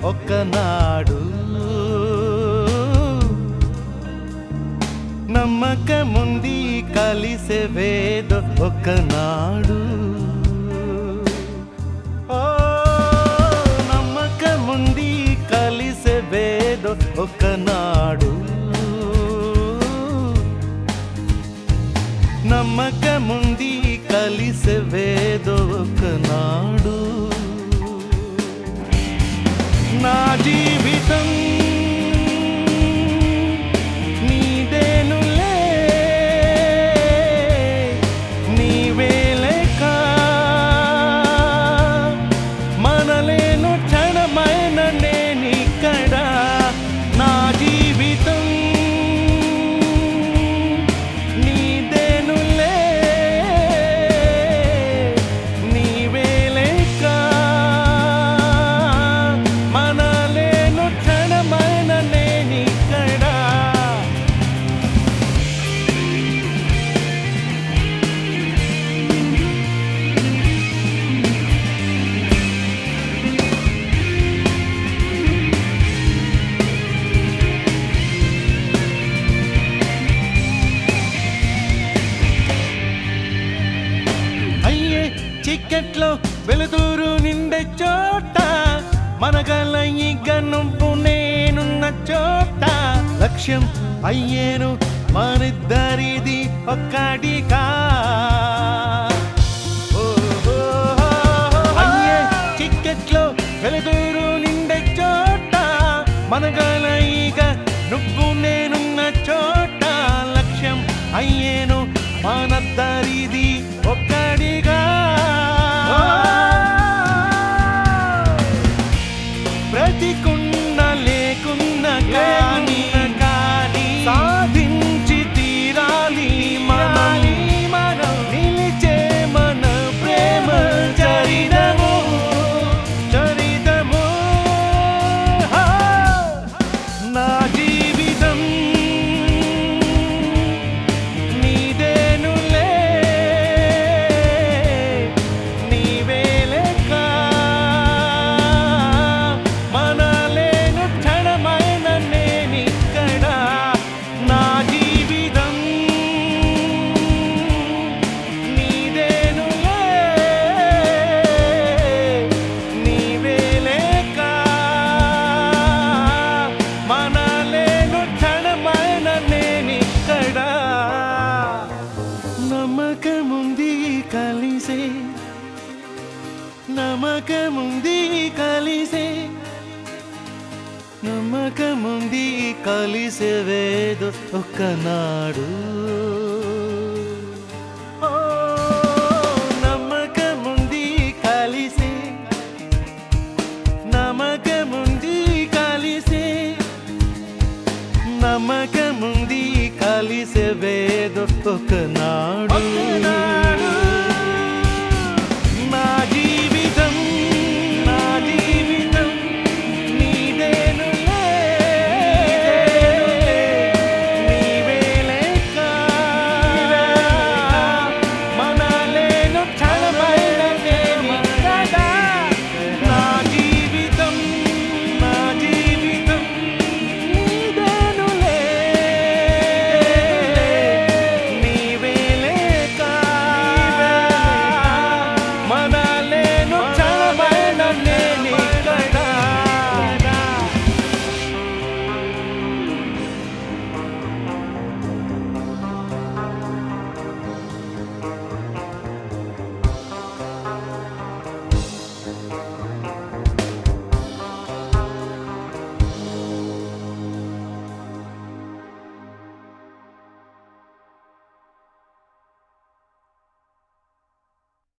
ఒకనాడు నమ్మకముంది కలిసేవేదో ఒకనాడు ఓ నమ్మకముంది కలిసేవేదో ఒకనాడు నమ్మకముంది కలిసేవేదో ఒకనాడు నా జీవితం నీదేనులే నీవేలేక మనలేను క్షణమైన నేనిక్కడ నా జీవితం నీదేనులే నీవేలేక మనలేను క్షణమైన నేనిక్కడ అయ్యే చికెట్లో వెలుతురు నిండే చోట మనగల ఇక నువ్వు నేనున్న చోట లక్ష్యం అయ్యేను మనిద్దరిది ఒక్కటిగా ఓ, ఓ, అయ్యే చికెట్లో వెలుతురు నిండే చోట మనగల ఇక నువ్వు నేనున్న చోట లక్ష్యం అయ్యేను మనద్దరిది ఒక్కడిగా బ్రతికున్న లేకున్న కానీ కానీ సాధించి తీరాలి మనలి మనం నిలిచే మన ప్రేమ చరిదము చరిదము హా. నా జీవితం నీదేనులే నీవేలేక మనలేను క్షణమైన నేనిక్కడ నా జీవితం నీదేనులే నీవేలేక మనలేను క్షణమైన నేనిక్కడ నమ్మకముంది కలిసే నమ్మకముంది కలిసే నమ్మకముంది కలిసేవేదో ఒకనాడు ఓ, నమ్మకముంది కలిసే నమ్మకముంది కలిసే నమ్మకముంది కలిసేవేదో ఒకనాడు